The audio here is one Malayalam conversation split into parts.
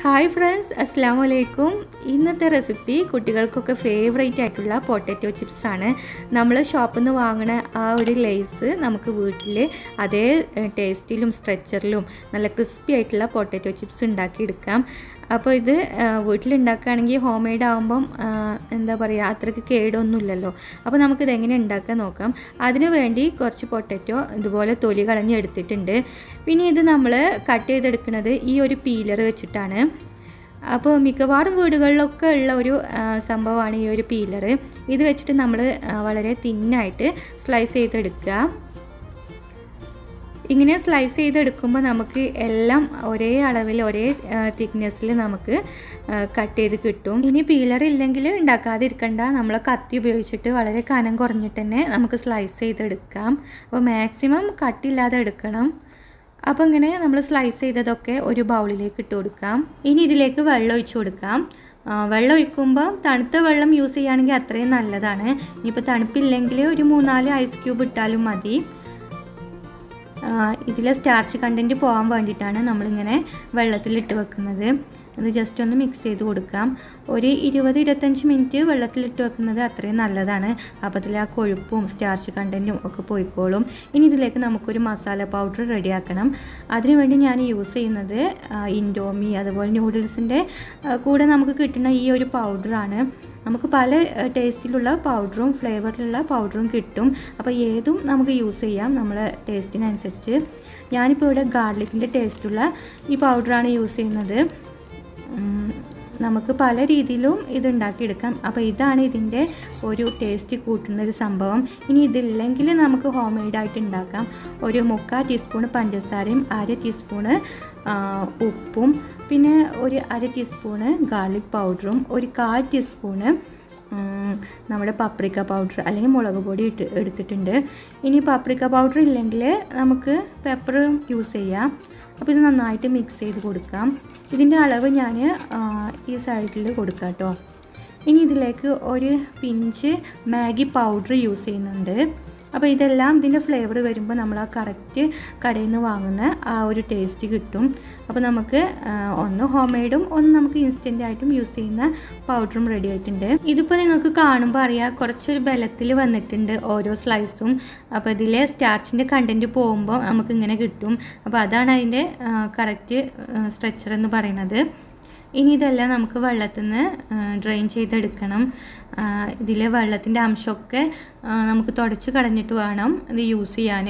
ഹായ് ഫ്രണ്ട്സ് അസ്സാം വലൈക്കും ഇന്നത്തെ റെസിപ്പി കുട്ടികൾക്കൊക്കെ ഫേവറേറ്റ് ആയിട്ടുള്ള പൊട്ടാറ്റോ ചിപ്സ് ആണ് നമ്മൾ ഷോപ്പിൽ നിന്ന് വാങ്ങണ ആ ഒരു ലേസ് നമുക്ക് വീട്ടിൽ അതേ ടേസ്റ്റിലും സ്ട്രെച്ചറിലും നല്ല ക്രിസ്പി ആയിട്ടുള്ള പൊട്ടാറ്റോ ചിപ്സ് ഉണ്ടാക്കിയെടുക്കാം അപ്പോൾ ഇത് വീട്ടിലുണ്ടാക്കുകയാണെങ്കിൽ ഹോം മെയ്ഡ് ആകുമ്പം ആ, എന്താ പറയുക അത്രയ്ക്ക് കേടൊന്നുമില്ലല്ലോ അപ്പോൾ നമുക്കിത് എങ്ങനെ ഉണ്ടാക്കാൻ നോക്കാം അതിനു വേണ്ടി കുറച്ച് പൊട്ടറ്റോ ഇതുപോലെ തൊലി കളഞ്ഞ് എടുത്തിട്ടുണ്ട് പിന്നെ ഇത് നമ്മൾ കട്ട് ചെയ്തെടുക്കുന്നത് ഈ ഒരു പീലർ വെച്ചിട്ടാണ് അപ്പോൾ മിക്കവാറും വീടുകളിലൊക്കെ ഉള്ള ഒരു ആ, സംഭവമാണ് ഈ ഒരു പീലർ ഇത് വെച്ചിട്ട് നമ്മൾ വളരെ തിന്നായിട്ട് സ്ലൈസ് ചെയ്തെടുക്കുക ഇങ്ങനെ സ്ലൈസ് ചെയ്തെടുക്കുമ്പോൾ നമുക്ക് എല്ലാം ഒരേ അളവിൽ ഒരേ തിക്നെസ്സിൽ നമുക്ക് കട്ട് ചെയ്ത് കിട്ടും ഇനി പീലർ ഇല്ലെങ്കിൽ ഉണ്ടാക്കാതിരിക്കണ്ട നമ്മൾ കത്തി ഉപയോഗിച്ചിട്ട് വളരെ കനം കുറഞ്ഞിട്ട് തന്നെ നമുക്ക് സ്ലൈസ് ചെയ്തെടുക്കാം അപ്പോൾ മാക്സിമം കട്ടില്ലാതെ എടുക്കണം അപ്പോൾ ഇങ്ങനെ നമ്മൾ സ്ലൈസ് ചെയ്തതൊക്കെ ഒരു ബൗളിലേക്ക് ഇട്ട് കൊടുക്കാം ഇനി ഇതിലേക്ക് വെള്ളം ഒഴിച്ചു കൊടുക്കാം ആ, വെള്ളം ഒഴിക്കുമ്പോൾ തണുത്ത വെള്ളം യൂസ് ചെയ്യുകയാണെങ്കിൽ അത്രയും നല്ലതാണ് ഇനിയിപ്പോൾ തണുപ്പില്ലെങ്കിൽ ഒരു മൂന്നാല് ഐസ് ക്യൂബ് ഇട്ടാലും മതി ഇതിലെ സ്റ്റാർച്ച് കണ്ടൻറ്റ് പോകാൻ വേണ്ടിയിട്ടാണ് നമ്മളിങ്ങനെ വെള്ളത്തിലിട്ട് വെക്കുന്നത് അത് ജസ്റ്റ് ഒന്ന് മിക്സ് ചെയ്ത് കൊടുക്കാം ഒരു ഇരുപത് ഇരുപത്തഞ്ച് മിനിറ്റ് വെള്ളത്തിലിട്ട് വെക്കുന്നത് അത്രയും നല്ലതാണ് അപ്പോൾ അതിൽ ആ കൊഴുപ്പും സ്റ്റാർച്ച് കണ്ടൻറ്റും ഒക്കെ പോയിക്കോളും ഇനി ഇതിലേക്ക് നമുക്കൊരു മസാല പൗഡർ റെഡിയാക്കണം അതിനുവേണ്ടി ഞാൻ യൂസ് ചെയ്യുന്നത് ആ, ഇൻഡോമി അതുപോലെ നൂഡിൽസിൻ്റെ കൂടെ നമുക്ക് കിട്ടുന്ന ഈ ഒരു പൗഡറാണ് നമുക്ക് പല ടേസ്റ്റിലുള്ള പൗഡറും ഫ്ലേവറിലുള്ള പൗഡറും കിട്ടും അപ്പോൾ ഏതും നമുക്ക് യൂസ് ചെയ്യാം നമ്മളെ ടേസ്റ്റിനനുസരിച്ച് ഞാനിപ്പോൾ ഇവിടെ ഗാർലിക്കിൻ്റെ ടേസ്റ്റുള്ള ഈ പൗഡറാണ് യൂസ് ചെയ്യുന്നത് ഉം, നമുക്ക് പല രീതിയിലും ഇത് ഉണ്ടാക്കിയെടുക്കാം അപ്പോൾ ഇതാണ് ഇതിൻ്റെ ഒരു ടേസ്റ്റ് കൂട്ടുന്ന ഒരു സംഭവം ഇനി ഇതില്ലെങ്കിൽ നമുക്ക് ഹോം മെയ്ഡായിട്ട് ഉണ്ടാക്കാം ഒരു മുക്കാൽ ടീസ്പൂണ് പഞ്ചസാരയും അര ടീസ്പൂണ് ആ, ഉപ്പും പിന്നെ ഒരു അര ടീസ്പൂണ് ഗാർലിക് പൗഡറും ഒരു കാൽ ടീസ്പൂണ് ഉം, നമ്മുടെ പപ്രിക്ക പൗഡർ അല്ലെങ്കിൽ മുളക് പൊടി ഇട്ട് എടുത്തിട്ടുണ്ട് ഇനി പപ്രിക്ക പൗഡർ ഇല്ലെങ്കിൽ നമുക്ക് പെപ്പർ യൂസ് ചെയ്യാം അപ്പോൾ ഇത് നന്നായിട്ട് മിക്സ് ചെയ്ത് കൊടുക്കാം ഇതിൻ്റെ അളവ് ഞാൻ ഈ സൈഡിൽ കൊടുക്കാം കേട്ടോ ഇനി ഇതിലേക്ക് ഒരു പിഞ്ച് മാഗി പൗഡർ യൂസ് ചെയ്യുന്നുണ്ട് അപ്പോൾ ഇതെല്ലാം ഇതിൻ്റെ ഫ്ലേവർ വരുമ്പോൾ നമ്മൾ ആ കറക്റ്റ് കടയിൽ നിന്ന് വാങ്ങുന്ന ആ ഒരു ടേസ്റ്റ് കിട്ടും അപ്പോൾ നമുക്ക് ആ, ഒന്ന് ഹോം മെയ്ഡും ഒന്ന് നമുക്ക് ഇൻസ്റ്റൻ്റ് ആയിട്ടും യൂസ് ചെയ്യുന്ന പൗഡറും റെഡി ആയിട്ടുണ്ട് ഇതിപ്പോൾ നിങ്ങൾക്ക് കാണുമ്പോൾ അറിയാം കുറച്ചൊരു ബലത്തിൽ വന്നിട്ടുണ്ട് ഓരോ സ്ലൈസും അപ്പോൾ ഇതിലെ സ്റ്റാർച്ചിൻ്റെ കണ്ടൻറ്റ് പോകുമ്പോൾ നമുക്ക് ഇങ്ങനെ കിട്ടും അപ്പോൾ അതാണ് അതിൻ്റെ കറക്റ്റ് സ്ട്രെച്ചർ എന്ന് പറയുന്നത് ഇനി ഇതെല്ലാം നമുക്ക് വെള്ളത്തിൽ നിന്ന് ഡ്രെയിൻ ചെയ്തെടുക്കണം ഇതിൽ വെള്ളത്തിൻ്റെ അംശമൊക്കെ ആ, നമുക്ക് തുടച്ച് കളഞ്ഞിട്ട് വേണം ഇത് യൂസ് ചെയ്യാൻ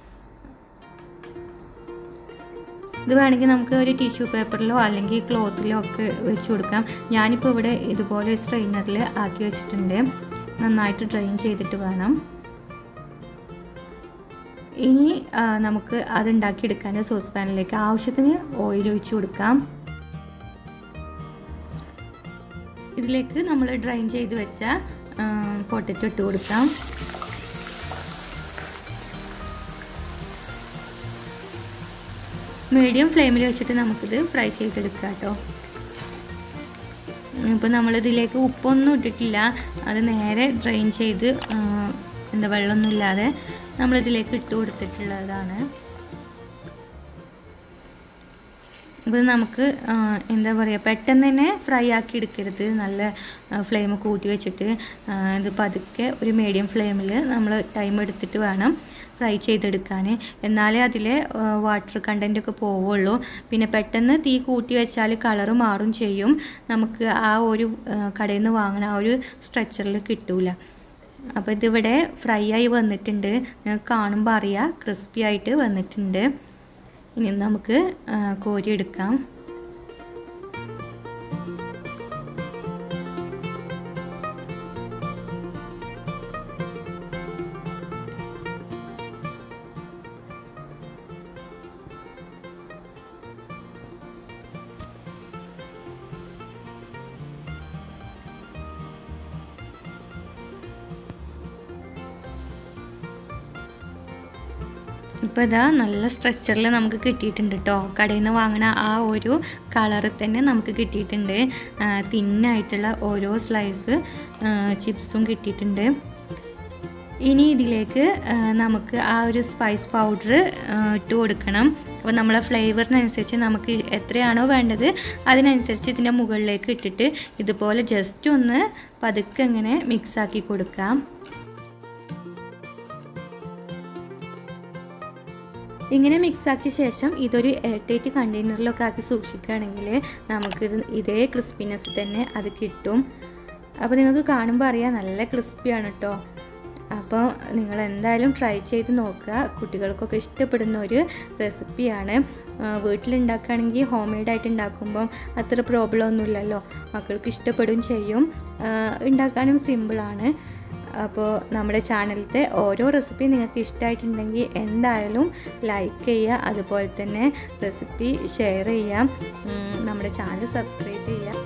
ഇത് വേണമെങ്കിൽ നമുക്ക് ഒരു ടിഷ്യൂ പേപ്പറിലോ അല്ലെങ്കിൽ ക്ലോത്തിലോ ഒക്കെ വെച്ച് കൊടുക്കാം ഞാനിപ്പോൾ ഇവിടെ ഇതുപോലെ സ്ട്രെയിനറിൽ ആക്കി വെച്ചിട്ടുണ്ട് നന്നായിട്ട് ഡ്രെയിൻ ചെയ്തിട്ട് വേണം ഇനി ആ, നമുക്ക് അത് ഉണ്ടാക്കിയെടുക്കാൻ സോസ് പാനിലേക്ക് ആവശ്യത്തിന് ഓയിൽ ഒഴിച്ച് കൊടുക്കാം ഇതിലേക്ക് നമ്മൾ ഡ്രൈൻ ചെയ്ത് വെച്ച പൊട്ടറ്റോ ഇട്ട് കൊടുക്കാം മീഡിയം ഫ്ലെയിമിൽ വെച്ചിട്ട് നമുക്കിത് ഫ്രൈ ചെയ്തെടുക്കാം കേട്ടോ ഇപ്പോൾ നമ്മളിതിലേക്ക് ഉപ്പൊന്നും ഇട്ടിട്ടില്ല അത് നേരെ ഡ്രെയിൻ ചെയ്ത് ആ, എന്താ വെള്ളമൊന്നും ഇല്ലാതെ നമ്മളിതിലേക്ക് ഇട്ട് കൊടുത്തിട്ടുള്ളതാണ് ഇത് നമുക്ക് ആ, എന്താ പറയുക പെട്ടെന്ന് തന്നെ ഫ്രൈ ആക്കി എടുക്കരുത് നല്ല ഫ്ലെയിം കൂട്ടി വെച്ചിട്ട് ആ, ഇത് പതുക്കെ ഒരു മീഡിയം ഫ്ലെയിമിൽ നമ്മൾ ടൈം എടുത്തിട്ട് വേണം ഫ്രൈ ചെയ്തെടുക്കാൻ എന്നാലേ അതിലെ വാട്ടർ കണ്ടൻ്റ് ഒക്കെ പോവുള്ളൂ പിന്നെ പെട്ടെന്ന് തീ കൂട്ടി വെച്ചാൽ കളറ് മാറും ചെയ്യും നമുക്ക് ആ ഒരു ആ, കടയിൽ നിന്ന് വാങ്ങുന്ന ആ ഒരു സ്ട്രെച്ചറിൽ കിട്ടൂല അപ്പോൾ ഇതിവിടെ ഫ്രൈ ആയി വന്നിട്ടുണ്ട് നിങ്ങൾക്ക് കാണുമ്പോൾ അറിയാം ക്രിസ്പി ആയിട്ട് വന്നിട്ടുണ്ട് ഇനി നമുക്ക് ആ, കോരിയെടുക്കാം ഇപ്പോൾ ഇതാ നല്ല സ്ട്രെച്ചറിൽ നമുക്ക് കിട്ടിയിട്ടുണ്ട് കേട്ടോ കടയിൽ നിന്ന് വാങ്ങണ ആ ഒരു കളറിൽ തന്നെ നമുക്ക് കിട്ടിയിട്ടുണ്ട് തിന്നായിട്ടുള്ള ഓരോ സ്ലൈസ് ചിപ്സും കിട്ടിയിട്ടുണ്ട് ഇനി ഇതിലേക്ക് ആ, നമുക്ക് ആ ഒരു സ്പൈസ് പൗഡർ ഇട്ട് കൊടുക്കണം അപ്പോൾ നമ്മളെ ഫ്ലേവറിനനുസരിച്ച് നമുക്ക് എത്രയാണോ വേണ്ടത് അതിനനുസരിച്ച് ഇതിൻ്റെ മുകളിലേക്ക് ഇട്ടിട്ട് ഇതുപോലെ ജസ്റ്റ് ഒന്ന് പതുക്കെ ഇങ്ങനെ മിക്സാക്കി കൊടുക്കാം ഇങ്ങനെ മിക്സാക്കിയ ശേഷം ഇതൊരു എയർടൈറ്റ് കണ്ടെയ്നറിലൊക്കെ ആക്കി സൂക്ഷിക്കുകയാണെങ്കിൽ നമുക്ക് ഇതേ ക്രിസ്പിനെസ് തന്നെ അത് കിട്ടും അപ്പോൾ നിങ്ങൾക്ക് കാണുമ്പോൾ അറിയാം നല്ല ക്രിസ്പിയാണ് കേട്ടോ അപ്പോൾ നിങ്ങൾ എന്തായാലും ട്രൈ ചെയ്ത് നോക്കുക കുട്ടികൾക്കൊക്കെ ഇഷ്ടപ്പെടുന്ന ഒരു റെസിപ്പിയാണ് വീട്ടിലുണ്ടാക്കുകയാണെങ്കിൽ ഹോം മെയ്ഡായിട്ട് ഉണ്ടാക്കുമ്പം അത്ര പ്രോബ്ലം ഒന്നുമില്ലല്ലോ മക്കൾക്ക് ഇഷ്ടപ്പെടുകയും ചെയ്യും ആ, ഉണ്ടാക്കാനും സിമ്പിളാണ് അപ്പോൾ നമ്മുടെ ചാനലത്തെ ഓരോ റെസിപ്പി നിങ്ങൾക്ക് ഇഷ്ടമായിട്ടുണ്ടെങ്കിൽ എന്തായാലും ലൈക്ക് ചെയ്യുക അതുപോലെ തന്നെ റെസിപ്പി ഷെയർ ചെയ്യുക ഉം, നമ്മുടെ ചാനൽ സബ്സ്ക്രൈബ് ചെയ്യുക